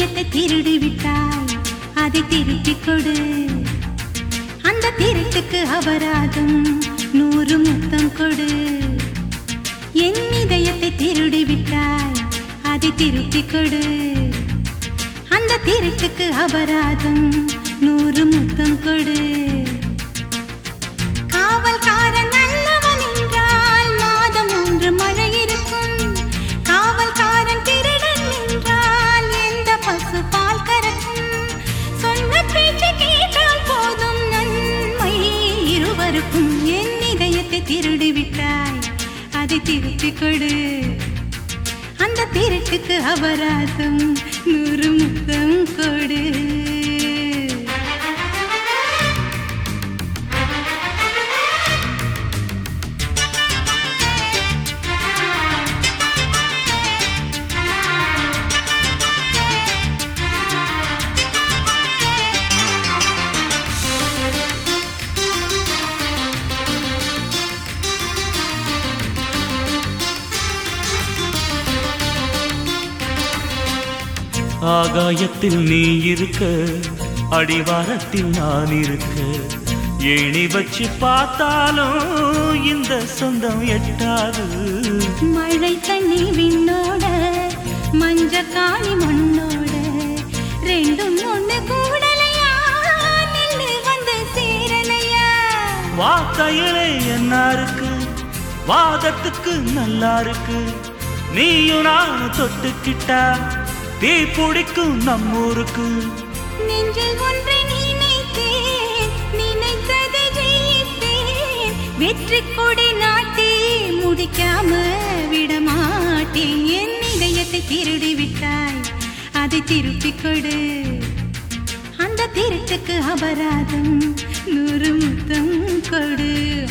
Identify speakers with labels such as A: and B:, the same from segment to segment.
A: இதயத்தை திருடி விட்டாய் அதை திருப்பிக் கொடு அந்த திருட்டுக்கு அபராதம் நூறு முத்தம் கொடு என் இதயத்தை திருடி விட்டாய் அதை திருப்பிக் கொடு அந்த திருட்டுக்கு அபராதம் நூறு முத்தம் கொடு காவல்காரன் நல்லவன் என்றால் மாதம் ஒன்று மழை இருக்கும் காவல்காரன் திருடன் என்றால் எந்த பசு பால் கறக்கும் சொன்ன பேச்சு கேட்டால் போதும் நன்மை இருவருக்கும் என் இதயத்தை திருடி விட்டாய் அதை திருப்பிக் கொடு அந்த திருட்டுக்கு அபராதம் நூறு முத்தம் கொடு
B: ஆகாயத்தில் நீ இருக்க அடிவாரத்தில் நான் இருக்க ஏணி வச்சு பார்த்தாலும் இந்த சொந்தம் எட்டாது
A: மழை தண்ணி விண்ணோட மஞ்ச காணி மண்ணோட ரெண்டும் ஒண்ணு கூடலையா நெல்லு வந்து சேரலையா
B: வார்த்தையிலே என்ன இருக்கு வாதத்துக்கு நல்லா இருக்கு நீயும் நானும் தொட்டுக்கிட்டா தீ பிடிக்கும் நம்மூருக்கு
A: நெஞ்சில் ஒன்றை நினைத்தேன் நினைத்ததை ஜெயித்தேன் வெற்றி கொடி நாட்டி முடிக்காம விடமாட்டேன் என் இதயத்தை திருடி விட்டாய் அதை திருப்பிக் கொடு அந்த திருட்டுக்கு அபராதம் நூறு முத்தம் கொடு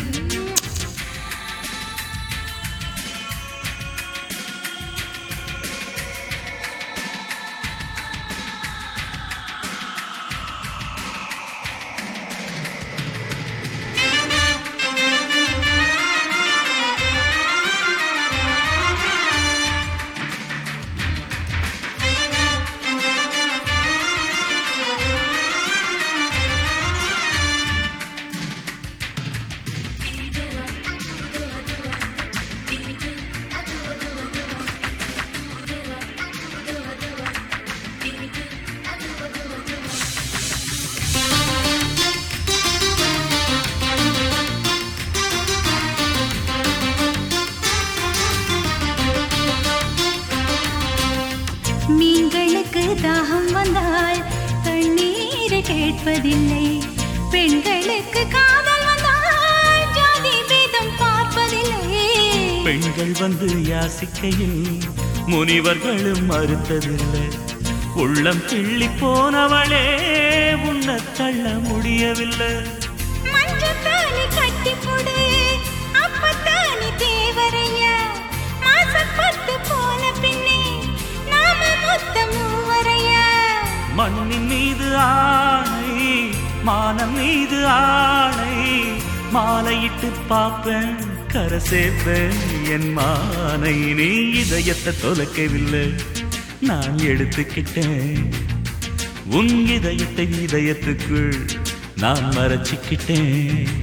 A: மீன்களுக்கு தாகம் வந்தால் தண்ணீரை கேட்பதில்லை பெண்களுக்கு காதல் வந்தால் ஜாதி பேதம் பார்ப்பதில்லை
B: பெண்கள் வந்து யாசிக்கையில் முனிவர்களும் மறுத்ததில்லை உள்ளம் கிள்ளி போனவளே உன்னை தள்ள முடியவில்லை
A: மஞ்சத்தானி கட்டி போடு அப்பத்தானி தேவரையா மாசப்பட்டு போன பின்னே நாம மொத்தம் மூவரையா
B: மண்ணின் மீது ஆணை மானம் மீது ஆணை மாலையிட்டு பார்ப்பேன் கரை சேர்ப்பேன் என் மானை நீ இதயத்தை தொலைக்கவில்லை நான் எடுத்துக்கிட்டேன் உன் இதயத்தை இதயத்துக்குள் நான் மறைச்சிக்கிட்டேன்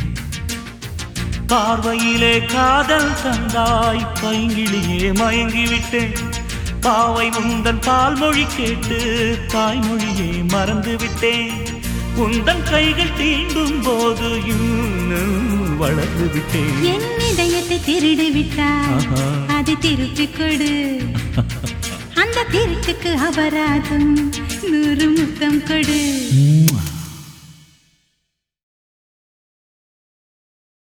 B: பார்வையிலே காதல் தந்தாய் பைங்கிளியே மயங்கி விட்டேன் பாவை உந்தன் பால்மொழி கேட்டு தாய்மொழியை மறந்து விட்டேன் உந்தன் கைகள் தீண்டும் போது இன்னும் வளர்ந்து விட்டேன்
A: என் இதயத்தை திருடி விட்டாய்
B: ஆஹா.
A: அதை திருப்பிக் கொடு அந்த திருட்டுக்கு அபராதம் நூறு முத்தம் கொடு